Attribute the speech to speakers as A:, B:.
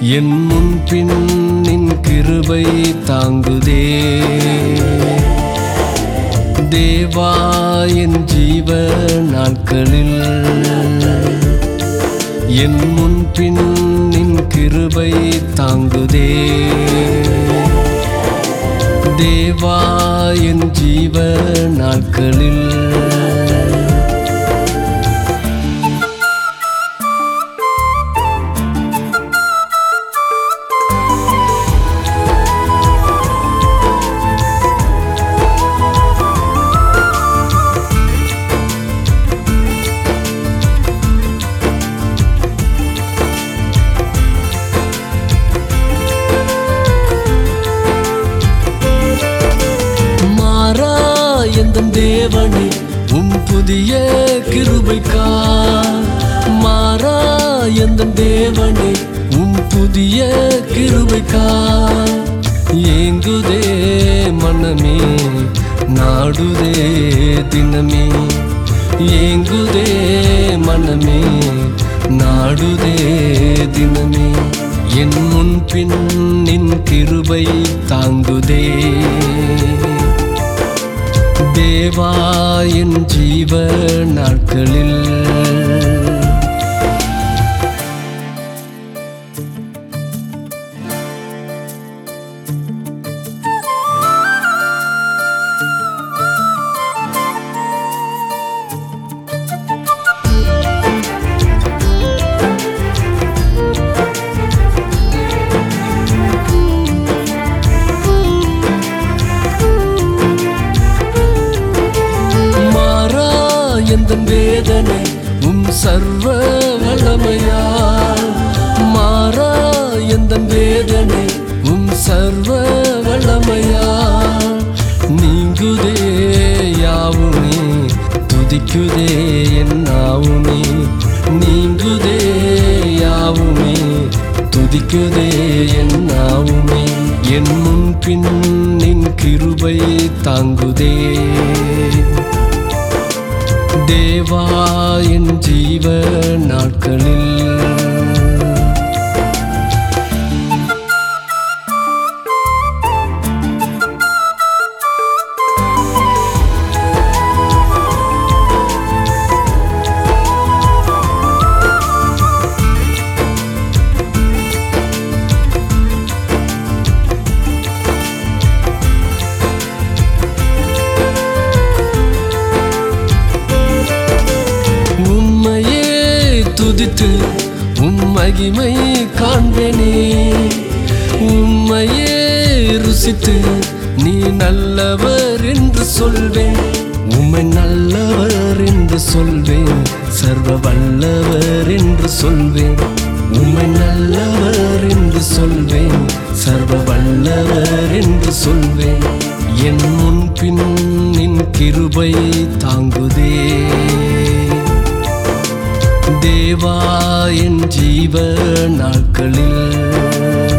A: என் முன்பின் நின் கிருபை தாங்குதே தேவா என் ஜீவ நாட்களில் என் முன்பின் நின் கிருபை தாங்குதே தேவா என் ஜீவ நாட்களில் மாறா எந்த தேவனே உம் புதிய கிருபைக்கா மாறா எந்த தேவனே உம் புதிய கிருபைக்கா ஏங்குதே மனமே நாடுதே தினமே ஏங்குதே மனமே நாடுதே தினமே என் முன்பின் நின் கிருபை தாங்குதே தேவா என் ஜீவ நாட்களில் மாறா எந்த வேதனை உம் சர்வ வல்லமையால் மாறா எந்த வேதனை உம் சர்வ வல்லமையால் நீங்குதே யாவுமே துதிக்குதே என் நாவுமே நீங்குதே யாவுமே துதிக்குதே என் நாவுமே என் முன்பின் நின் கிருபை தாங்குதே தேவா என் ஜீவ நாட்களில் உம்மையே துதித்து உம் மகிமை காண்பேனே உம்மையே ருசித்து நீ நல்லவர் என்று சொல்வேன் உம்மை நல்லவர் என்று சொல்வேன் சர்வ வல்லவர் என்று சொல்வேன் உம்மை நல்லவர் என்று சொல்வேன் சர்வ வல்லவர் என்று சொல்வேன் என் முன்பின் நின் கிருபை தாங்குதே தேவா என் ஜீவ நாட்களில்